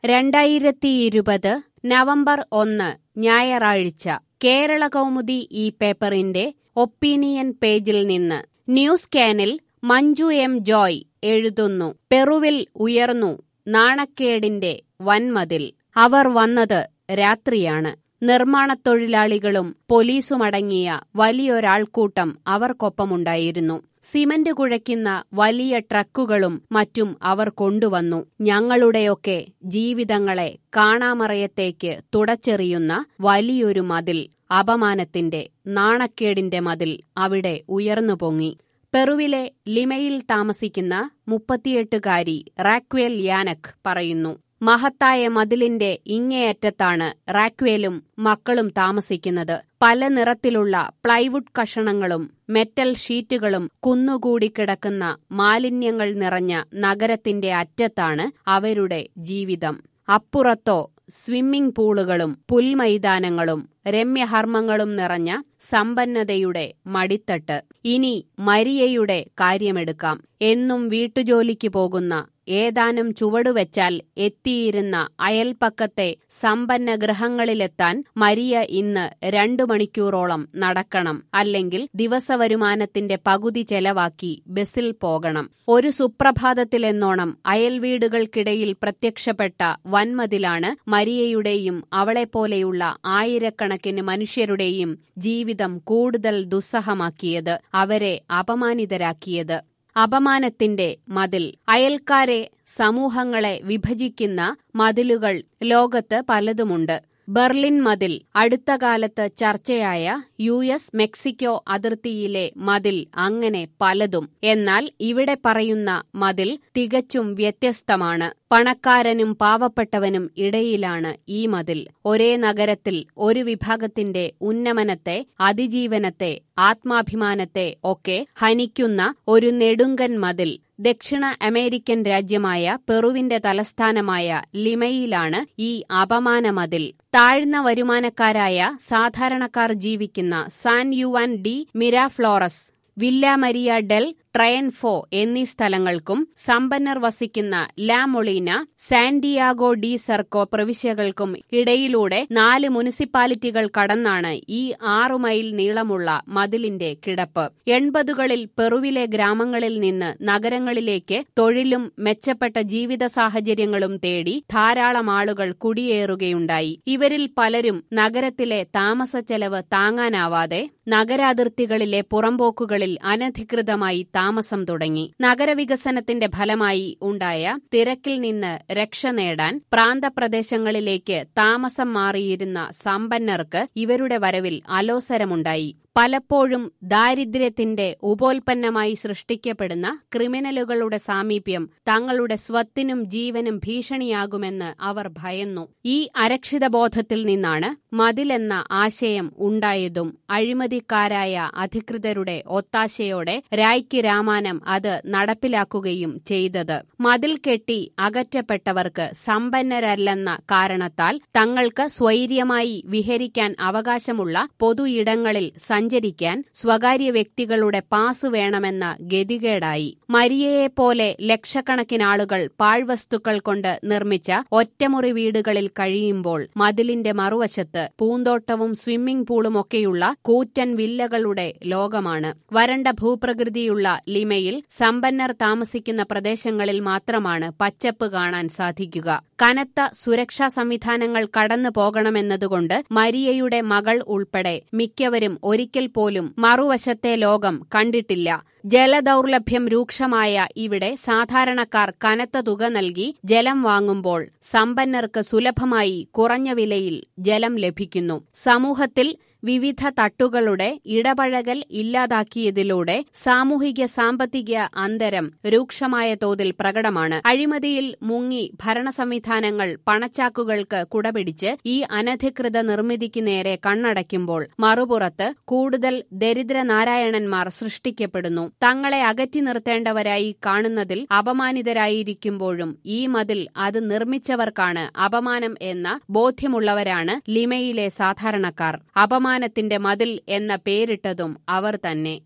രണ്ടായിരത്തിയിരുപത് നവംബർ ഒന്ന് ഞായറാഴ്ച കേരള കൗമുദി ഈ പേപ്പറിന്റെ ഒപ്പീനിയൻ പേജിൽ നിന്ന് ന്യൂസ് കാനിൽ മഞ്ജു എം ജോയ് എഴുതുന്നു പെറുവിൽ ഉയർന്നു നാണക്കേടിന്റെ വൻമതിൽ അവർ വന്നത് രാത്രിയാണ് നിർമ്മാണത്തൊഴിലാളികളും പോലീസുമടങ്ങിയ വലിയൊരാൾക്കൂട്ടം അവർക്കൊപ്പമുണ്ടായിരുന്നു സിമന്റ് കുഴയ്ക്കുന്ന വലിയ ട്രക്കുകളും മറ്റും അവർ കൊണ്ടുവന്നു ഞങ്ങളുടെയൊക്കെ ജീവിതങ്ങളെ കാണാമറയത്തേക്ക് തുടച്ചെറിയുന്ന വലിയൊരു മതിൽ അപമാനത്തിന്റെ നാണക്കേടിന്റെ മതിൽ അവിടെ ഉയർന്നു പൊങ്ങി പെറുവിലെ ലിമയിൽ താമസിക്കുന്ന മുപ്പത്തിയെട്ടുകാരി റാക്വേൽ യാനക് പറയുന്നു മഹത്തായ മതിലിന്റെ ഇങ്ങേയറ്റത്താണ് റാക്വേലും മക്കളും താമസിക്കുന്നത് പല നിറത്തിലുള്ള പ്ലൈവുഡ് കഷണങ്ങളും മെറ്റൽ ഷീറ്റുകളും കുന്നുകൂടി കിടക്കുന്ന മാലിന്യങ്ങൾ നിറഞ്ഞ നഗരത്തിന്റെ അറ്റത്താണ് അവരുടെ ജീവിതം അപ്പുറത്തോ സ്വിമ്മിംഗ് പൂളുകളും പുൽമൈതാനങ്ങളും രമ്യഹർമ്മങ്ങളും നിറഞ്ഞ സമ്പന്നതയുടെ മടിത്തട്ട് ഇനി മരിയയുടെ കാര്യമെടുക്കാം എന്നും വീട്ടുജോലിക്ക് പോകുന്ന ഏതാനും ചുവടുവെച്ചാൽ എത്തിയിരുന്ന അയൽപ്പക്കത്തെ സമ്പന്ന ഗൃഹങ്ങളിലെത്താൻ മരിയ ഇന്ന് രണ്ടു മണിക്കൂറോളം നടക്കണം അല്ലെങ്കിൽ ദിവസവരുമാനത്തിന്റെ പകുതി ചെലവാക്കി ബസിൽ പോകണം ഒരു സുപ്രഭാതത്തിലെന്നോണം അയൽവീടുകൾക്കിടയിൽ പ്രത്യക്ഷപ്പെട്ട വൻമതിലാണ് മരിയയുടെയും അവളെപ്പോലെയുള്ള ആയിരക്കണക്കിന് മനുഷ്യരുടെയും ജീവിതം കൂടുതൽ ദുസ്സഹമാക്കിയത് അവരെ അപമാനിതരാക്കിയത് അപമാനത്തിന്റെ മതിൽ അയൽക്കാരെ സമൂഹങ്ങളെ വിഭജിക്കുന്ന മതിലുകൾ ലോകത്ത് പലതുമുണ്ട് ബെർലിൻ മതിൽ അടുത്ത കാലത്ത് ചർച്ചയായ യു എസ് മെക്സിക്കോ അതിർത്തിയിലെ മതിൽ അങ്ങനെ പലതും എന്നാൽ ഇവിടെ പറയുന്ന മതിൽ തികച്ചും വ്യത്യസ്തമാണ് പണക്കാരനും പാവപ്പെട്ടവനും ഇടയിലാണ് ഈ മതിൽ ഒരേ നഗരത്തിൽ ഒരു വിഭാഗത്തിന്റെ ഉന്നമനത്തെ അതിജീവനത്തെ ആത്മാഭിമാനത്തെ ഒക്കെ ഹനിക്കുന്ന ഒരു നെടുങ്കൻ മതിൽ ദക്ഷിണ അമേരിക്കൻ രാജ്യമായ പെറുവിന്റെ തലസ്ഥാനമായ ലിമയിലാണ് ഈ അപമാന മതിൽ താഴ്ന്ന വരുമാനക്കാരായ സാധാരണക്കാർ ജീവിക്കുന്ന San Juan de Miraflores Villa Maria del Triunfo എന്നീ സ്ഥലങ്ങൾക്കും സമ്പന്നർ വസിക്കുന്ന La Molina Santiago de Surco പ്രവിശ്യകൾക്കും ഇടയിലൂടെ നാല് മുനിസിപ്പാലിറ്റികൾ കടന്നാണ് ഈ ആറു മൈൽ നീളമുള്ള മതിലിന്റെ കിടപ്പ് എൺപതുകളിൽ പെറുവിലെ ഗ്രാമങ്ങളിൽ നിന്ന് നഗരങ്ങളിലേക്ക് തൊഴിലും മെച്ചപ്പെട്ട ജീവിത സാഹചര്യങ്ങളും തേടി ധാരാളം ആളുകൾ കുടിയേറുകയുണ്ടായി ഇവരിൽ പലരും നഗരത്തിലെ താമസ ചെലവ് താങ്ങാനാവാതെ നഗരാതിർത്തികളിലെ പുറമ്പോക്കുകളിൽ അനധികൃതമായി താമസം തുടങ്ങി നഗരവികസനത്തിന്റെ ഫലമായി ഉണ്ടായ തിരക്കിൽ നിന്ന് രക്ഷ നേടാൻ പ്രാന്തപ്രദേശങ്ങളിലേക്ക് താമസം മാറിയിരുന്ന സമ്പന്നർക്ക് ഇവരുടെ വരവിൽ അലോസരമുണ്ടായി പലപ്പോഴും ദാരിദ്ര്യത്തിന്റെ ഉപോൽപ്പന്നമായി സൃഷ്ടിക്കപ്പെടുന്ന ക്രിമിനലുകളുടെ സാമീപ്യം തങ്ങളുടെ സ്വത്തിനും ജീവനും ഭീഷണിയാകുമെന്ന് അവർ ഭയന്നു ഈ അരക്ഷിതബോധത്തിൽ നിന്നാണ് മതിലെന്ന ആശയം ഉണ്ടായതും അഴിമതിക്കാരായ അധികൃതരുടെ ഒത്താശയോടെ രായ്ക്ക് രാമാനം അത് നടപ്പിലാക്കുകയും ചെയ്തത് മതിൽ കെട്ടി അകറ്റപ്പെട്ടവർക്ക് സമ്പന്നരല്ലെന്ന കാരണത്താൽ തങ്ങൾക്ക് സ്വൈര്യമായി വിഹരിക്കാൻ അവകാശമുള്ള പൊതു ഇടങ്ങളിൽ സഞ്ചരിക്കാൻ സ്വകാര്യ വ്യക്തികളുടെ പാസ് വേണമെന്ന ഗതികേടായി മരിയയെപ്പോലെ ലക്ഷക്കണക്കിന് ആളുകൾ പാഴ്വസ്തുക്കൾ കൊണ്ട് നിർമ്മിച്ച ഒറ്റമുറി വീടുകളിൽ കഴിയുമ്പോൾ മതിലിന്റെ മറുവശത്ത് പൂന്തോട്ടവും സ്വിമ്മിംഗ് പൂളുമൊക്കെയുള്ള കൂറ്റൻ വില്ലകളുടെ ലോകമാണ് വരണ്ട ഭൂപ്രകൃതിയുള്ള ലിമയിൽ സമ്പന്നർ താമസിക്കുന്ന പ്രദേശങ്ങളിൽ മാത്രമാണ് പച്ചപ്പ് കാണാൻ സാധിക്കുക കനത്ത സുരക്ഷാ സംവിധാനങ്ങൾ കടന്നു പോകണമെന്നതുകൊണ്ട് മരിയയുടെ മകൾ ഉൾപ്പെടെ മിക്കവരും ഒരിക്കൽ പോലും മറുവശത്തെ ലോകം കണ്ടിട്ടില്ല ജലദൗർലഭ്യം രൂക്ഷമായ ഇവിടെ സാധാരണക്കാർ കനത്ത തുക നൽകി ജലം വാങ്ങുമ്പോൾ സമ്പന്നർക്ക് സുലഭമായി കുറഞ്ഞ വിലയിൽ ജലം ലഭിക്കുന്നു സമൂഹത്തിൽ വിവിധ തട്ടുകളുടെ ഇടപഴകൽ ഇല്ലാതാക്കിയതിലൂടെ സാമൂഹിക സാമ്പത്തിക അന്തരം രൂക്ഷമായ തോതിൽ പ്രകടമാണ് അഴിമതിയിൽ മുങ്ങി ഭരണ സംവിധാനങ്ങൾ പണച്ചാക്കുകൾക്ക് കുടപിടിച്ച് ഈ അനധികൃത നിർമ്മിതിക്ക് നേരെ കണ്ണടയ്ക്കുമ്പോൾ മറുപുറത്ത് കൂടുതൽ ദരിദ്രനാരായണന്മാർ സൃഷ്ടിക്കപ്പെടുന്നു തങ്ങളെ അകറ്റി നിർത്തേണ്ടവരായി കാണുന്നതിൽ അപമാനിതരായിരിക്കുമ്പോഴും ഈ മതിൽ അത് നിർമ്മിച്ചവർക്കാണ് അപമാനം എന്ന ബോധ്യമുള്ളവരാണ് ലിമയിലെ സാധാരണക്കാർ അപമാനത്തിന്റെ മതിൽ എന്ന പേരിട്ടതും അവർ തന്നെ